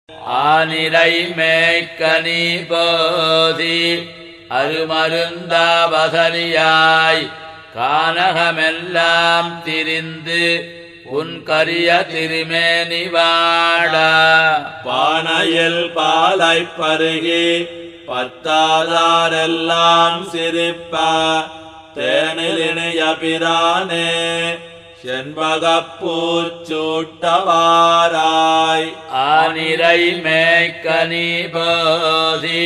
ஆனிரை மேய்க்கனி போதி அருமருந்தாவசரியாய் கானகமெல்லாம் திரிந்து உன் கரிய திருமேனி வாடா பானையில் பாலை பருகி பத்தாதாரெல்லாம் சிரிப்ப தேனில் இணைய பிரானே செண்பகப்பூச்சூட்டவாராய் ஆனிரை மேய்க்கனி போதி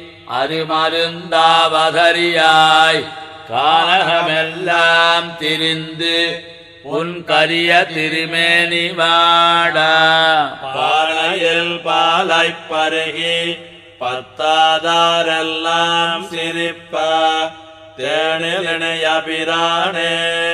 அருமருந்தாவசரியாய் கானகமெல்லாம் திரிந்து உன் கரிய திருமேனி வாடா பானையில் பாலை பருகி பத்தாதாரெல்லாம் சிரிப்ப தேனில் இணைய பிரானே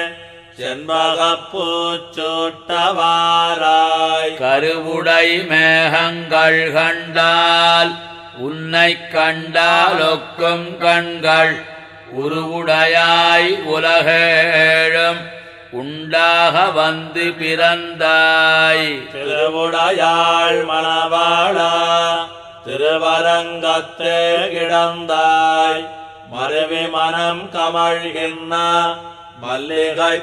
செண்பகப்பூச்சூட்டவாராய் கருவுடை மேகங்கள் கண்டால் உன்னை கண்டால் ஒக்கும் கண்கள் உருவுடையாய் உலகேழும் உண்டாக வந்து பிறந்தாய் திருவுடையாள் மணவாளா திருவரங்கத்தே கிடந்தாய் மருவி மனம் கமழ்கின்ற மல்லிகை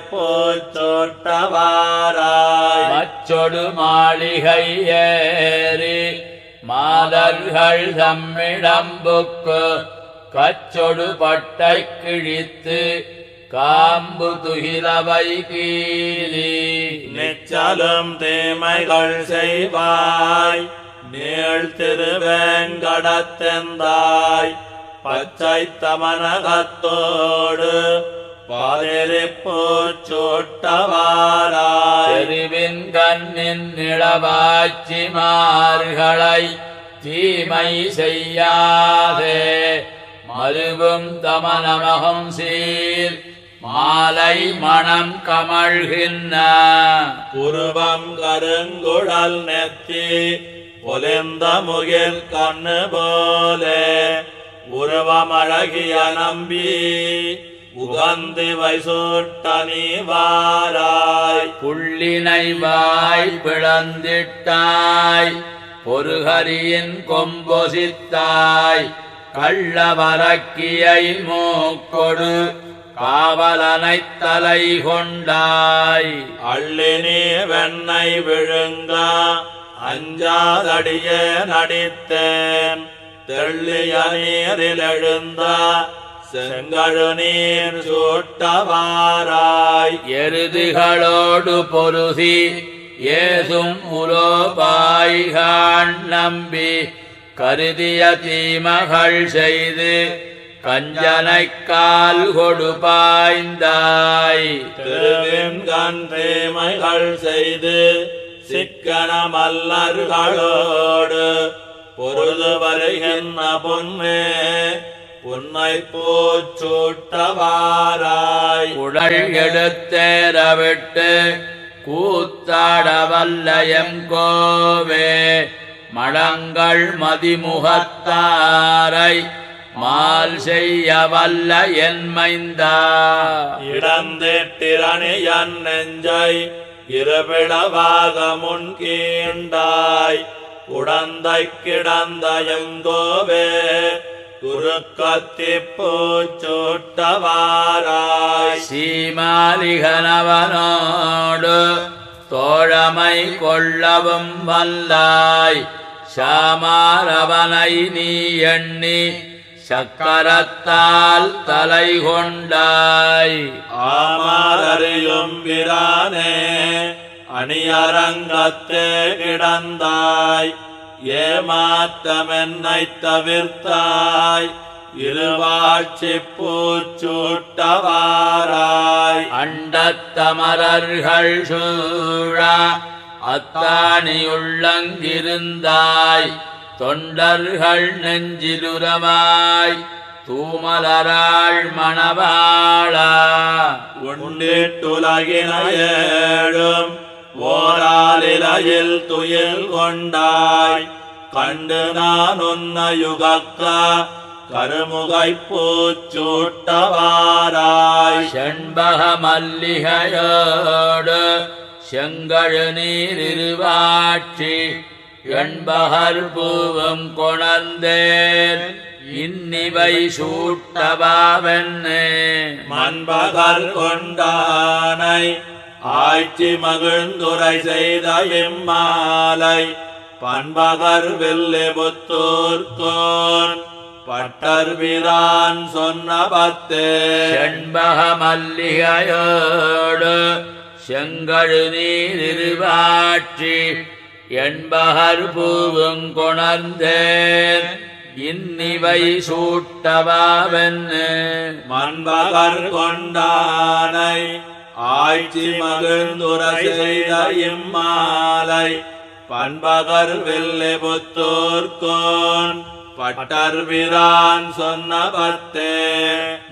பூச்சோட்டவாராய் மச்சொடு மாளிகை ஏறி மாதர்கள் தம்மிடம்புக்கு கச்சொடு பட்டை கிழித்து காம்பு துகிலவை கீழி நிச்சலும் தீமைகள் செய்வாய் நீள் திருவேங்கடத்தெந்தாய் பச்சை தமனகத்தோடு பாதிரி பூச்சூட்டவாராய் தெருவின் கண்ணின் நிலவாச்சிமார்களை தீமை செய்யாதே மருவும் தமனமகம் சீர் மாலை மணம் கமழ்கின்ற உருவம் கருங்குழல் நெத்தி பொலிந்த முகில் கண்ணு போலே உருவமழகிய நம்பி உகந்தி வைசூட்டனி வாராய் புள்ளினை வாய் பிளந்திட்டாய் பொருகரியின் கொம்பொசித்தாய் கள்ளவரக்கியை மூக்கொடு காவலனைத் தலை கொண்டாய் அள்ளி நீ வெண்ணை விழுங்க அஞ்சாதடியே நடித்தேன் தெள்ளிய நீரில் எழுந்த செங்கழு நீர் சூட்டவாராய் எருதுகளோடு பொருதி ஏதும் உலோபாய்கான் நம்பி கருதிய தீமகள் செய்து கஞ்சனைக் கால் கொடுப்பாய்ந்தாய் திருவின் கண் தீமைகள் செய்து சிக்கன மல்லர்களோடு பொருது வருகின்ற பொன்னே புன்னை பூச்சூட்டவாராய் உடல் எடுத்தேரவிட்டு கூத்தாட வல்லயம் கோவே மடங்கள் மதிமுகத்தாரை மால் செய்ய வல்ல என் மைந்தா இடந்திட்டிரணியன் நெஞ்சை இருபிளவாக முன்கீண்டாய் உடந்தை கிடந்த எங்கோவே குறுக்கத்தி பூச்சூட்டவாராய் சீமாலிகனவனோடு தோழமை கொள்ளவும் வல்லாய் சாமாரவனை நீ எண்ணி சக்கரத்தால் தலை கொண்டாய் ஆமாரறியும் பிரானே அணியரங்கத்தே கிடந்தாய் ஏமாத்தமென்னை தவிர்த்தாய் இருவாட்சி பூச்சூட்டவாராய் அண்டத்தமரர்கள் சூழ அத்தானியுள்ளங்கிருந்தாய் தொண்டர்கள் நெஞ்சிலுரமாய் தூமலராள் மணவாளா உண்டிட்டுலகினையேழும் ஓராலிலையில் துயில் கொண்டாய் கண்டு நான் உன்ன யுகக்க கருமுகை பூச்சூட்டவாராய் செண்பக மல்லிகையோடு செங்கழு நீரிருவாட்சி எண்பகர் பூவும் கொணர்ந்தேன் இன்னிவை சூட்டவாவென்னு மண்பகர் கொண்டானை ஆட்சி மகிழ்ந்துரை செய்த இம்மாலை பண்பகர் வெள்ளி புத்தூர்கோன் பட்டர் வீரான் சொன்ன பத்தே செண்பக மல்லிகையோடு செங்கழு நீரிருவாட்சி எண்பகர் பூவும் கொணர்ந்தேன் இன்னிவை சூட்டவாவென்னு மண்பகர் கொண்டானை ஆட்சி மகிழ்ந்துரை செய்த இம்மாலை பண்பகர் வெள்ளி புத்தூர்கோன் பட்டர் வீரான் சொன்ன பத்தே